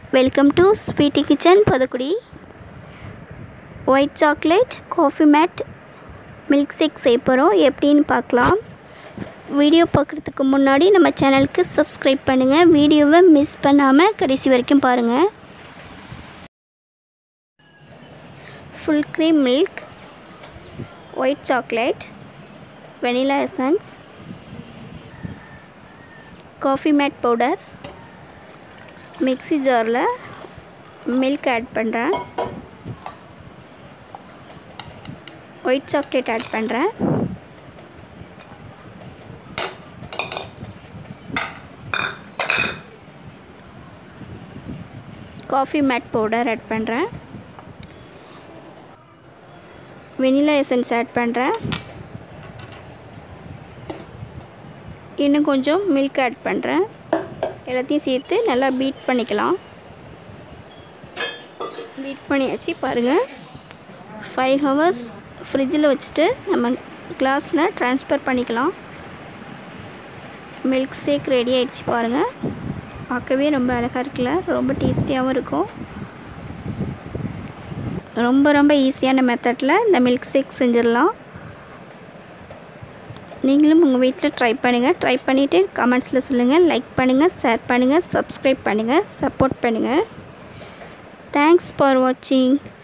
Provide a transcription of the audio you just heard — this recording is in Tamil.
வெல்கம் டு ஸ்வீட்டி கிச்சன் புதுக்குடி white chocolate coffee mate milk shake செய்ய போகிறோம் எப்படின்னு பார்க்கலாம் வீடியோ பார்க்குறதுக்கு முன்னாடி நம்ம சேனலுக்கு சப்ஸ்கிரைப் பண்ணுங்கள் வீடியோவை மிஸ் பண்ணாமல் கடைசி வரைக்கும் பாருங்கள் full cream milk white chocolate vanilla essence coffee mate powder mixie ஜாரில் மில்க் ஆட் பண்ணுறேன் ஒயிட் சாக்லேட் ஆட் பண்ணுறேன் காஃபி மேட் பவுடர் ஆட் பண்ணுறேன் வெனிலா எசன்ஸ் ஆட் பண்ணுறேன் இன்னும் கொஞ்சம் மில்க் ஆட் பண்ணுறேன் எல்லாத்தையும் சேர்த்து நல்லா பீட் பண்ணிக்கலாம் பீட் பண்ணியாச்சு பாருங்கள் ஃபைவ் ஹவர்ஸ் ஃப்ரிட்ஜில் வச்சுட்டு நம்ம கிளாஸில் ட்ரான்ஸ்ஃபர் பண்ணிக்கலாம் மில்க் ஷேக் ரெடி ஆயிடுச்சு பாருங்கள் பார்க்கவே ரொம்ப அழகாக இருக்குல்ல ரொம்ப டேஸ்டியாகவும் இருக்கும் ரொம்ப ரொம்ப ஈஸியான மெத்தடில் இந்த மில்க் ஷேக் செஞ்சிடலாம் நீங்களும் உங்கள் வீட்டில் ட்ரை பண்ணுங்கள் ட்ரை பண்ணிவிட்டு கமெண்ட்ஸில் சொல்லுங்கள் லைக் பண்ணுங்கள் ஷேர் பண்ணுங்கள் சப்ஸ்கிரைப் பண்ணுங்கள் சப்போர்ட் பண்ணுங்கள் தேங்க்ஸ் ஃபார் வாட்சிங்